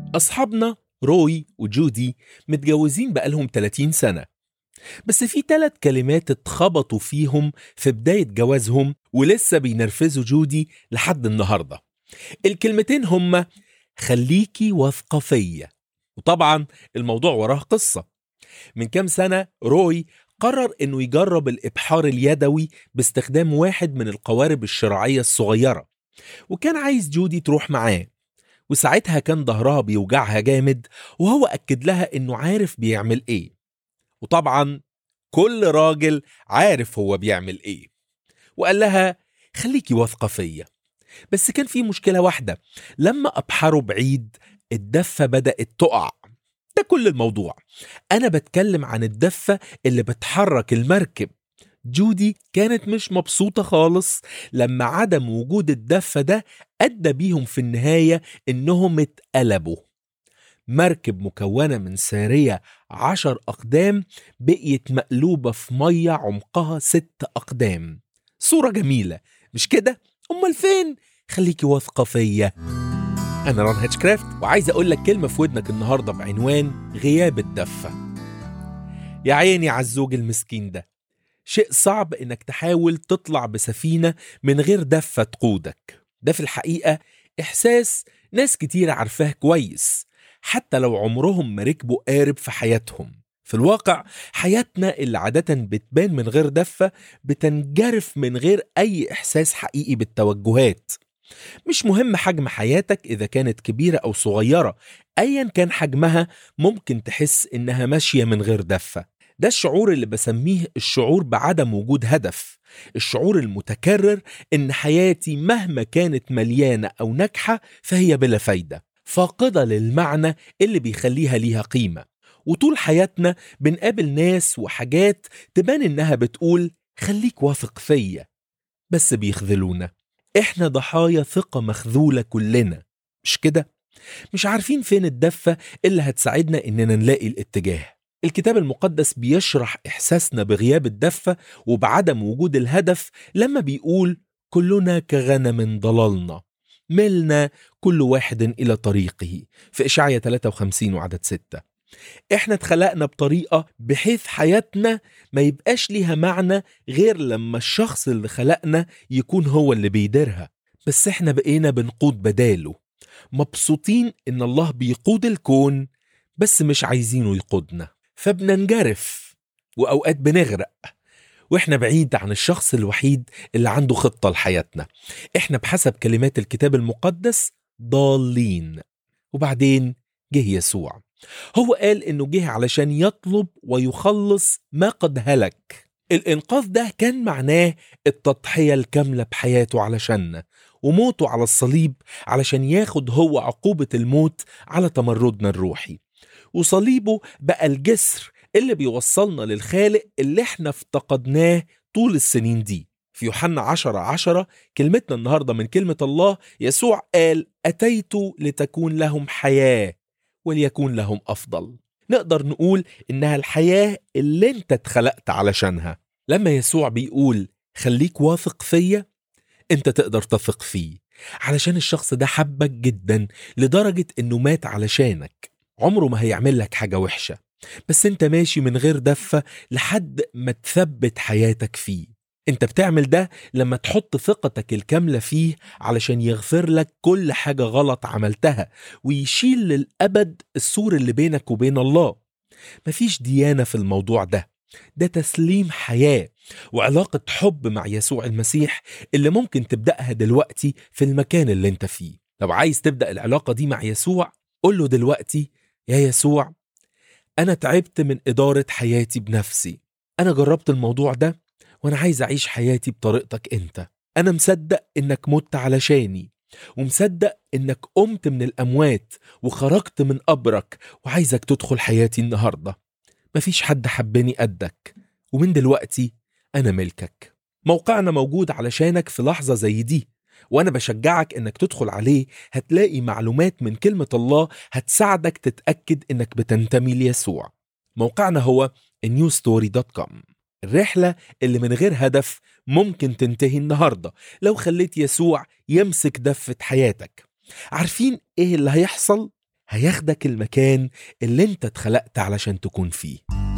أصحابنا روي وجودي متجوزين بقالهم 30 سنة بس في ثلاث كلمات اتخبطوا فيهم في بداية جوازهم ولسه بينرفزوا جودي لحد النهاردة الكلمتين هما خليكي واثقة فيا وطبعا الموضوع وراه قصة من كام سنة روي قرر انه يجرب الابحار اليدوي باستخدام واحد من القوارب الشراعية الصغيرة وكان عايز جودي تروح معاه وساعتها كان ظهرها بيوجعها جامد وهو أكد لها إنه عارف بيعمل إيه وطبعا كل راجل عارف هو بيعمل إيه وقال لها خليكي واثقة فيا بس كان في مشكلة واحدة لما أبحره بعيد الدفة بدأت تقع ده كل الموضوع أنا بتكلم عن الدفة اللي بتحرك المركب جودي كانت مش مبسوطة خالص لما عدم وجود الدفة ده أدى بيهم في النهاية إنهم اتقلبوا مركب مكونة من سارية عشر أقدام بقيت مقلوبة في مية عمقها ست أقدام صورة جميلة مش كده؟ أمال فين؟ خليكي واثقة فيا أنا ران هاتشكرافت وعايز أقول لك كلمة في ودنك النهاردة بعنوان غياب الدفة يا عيني على الزوج المسكين ده شيء صعب انك تحاول تطلع بسفينة من غير دفة تقودك ده في الحقيقة إحساس ناس كتير عارفاه كويس حتى لو عمرهم ما ركبوا قارب في حياتهم في الواقع حياتنا اللي عادة بتبان من غير دفة بتنجرف من غير أي إحساس حقيقي بالتوجهات مش مهم حجم حياتك إذا كانت كبيرة أو صغيرة أيا كان حجمها ممكن تحس إنها ماشية من غير دفة ده الشعور اللي بسميه الشعور بعدم وجود هدف الشعور المتكرر ان حياتي مهما كانت مليانه او ناجحه فهي بلا فايده فاقده للمعنى اللي بيخليها ليها قيمه وطول حياتنا بنقابل ناس وحاجات تبان انها بتقول خليك واثق فيا بس بيخذلونا احنا ضحايا ثقه مخذوله كلنا مش كده مش عارفين فين الدفه اللي هتساعدنا اننا نلاقي الاتجاه الكتاب المقدس بيشرح إحساسنا بغياب الدفة وبعدم وجود الهدف لما بيقول كلنا كغنم ضللنا ملنا كل واحد إلى طريقه في إشعية 53 وعدد 6 إحنا اتخلقنا بطريقة بحيث حياتنا ما يبقاش ليها معنى غير لما الشخص اللي خلقنا يكون هو اللي بيديرها بس إحنا بقينا بنقود بداله مبسوطين إن الله بيقود الكون بس مش عايزينه يقودنا فبننجرف واوقات بنغرق واحنا بعيد عن الشخص الوحيد اللي عنده خطه لحياتنا احنا بحسب كلمات الكتاب المقدس ضالين وبعدين جه يسوع هو قال انه جه علشان يطلب ويخلص ما قد هلك الانقاذ ده كان معناه التضحيه الكامله بحياته علشاننا وموته على الصليب علشان ياخد هو عقوبه الموت على تمردنا الروحي وصليبه بقى الجسر اللي بيوصلنا للخالق اللي احنا افتقدناه طول السنين دي في يوحنا عشرة عشرة كلمتنا النهاردة من كلمة الله يسوع قال أتيت لتكون لهم حياة وليكون لهم أفضل نقدر نقول إنها الحياة اللي انت اتخلقت علشانها لما يسوع بيقول خليك واثق فيا انت تقدر تثق فيه علشان الشخص ده حبك جدا لدرجة انه مات علشانك عمره ما هيعمل لك حاجة وحشة بس انت ماشي من غير دفة لحد ما تثبت حياتك فيه انت بتعمل ده لما تحط ثقتك الكاملة فيه علشان يغفر لك كل حاجة غلط عملتها ويشيل للأبد السور اللي بينك وبين الله مفيش ديانة في الموضوع ده ده تسليم حياة وعلاقة حب مع يسوع المسيح اللي ممكن تبدأها دلوقتي في المكان اللي انت فيه لو عايز تبدأ العلاقة دي مع يسوع قول له دلوقتي يا يسوع أنا تعبت من إدارة حياتي بنفسي أنا جربت الموضوع ده وأنا عايز أعيش حياتي بطريقتك أنت أنا مصدق إنك مت علشاني ومصدق إنك قمت من الأموات وخرجت من قبرك وعايزك تدخل حياتي النهاردة مفيش حد حبني قدك ومن دلوقتي أنا ملكك موقعنا موجود علشانك في لحظة زي دي وانا بشجعك انك تدخل عليه هتلاقي معلومات من كلمة الله هتساعدك تتأكد انك بتنتمي ليسوع موقعنا هو newstory.com الرحلة اللي من غير هدف ممكن تنتهي النهاردة لو خليت يسوع يمسك دفة حياتك عارفين ايه اللي هيحصل؟ هياخدك المكان اللي انت اتخلقت علشان تكون فيه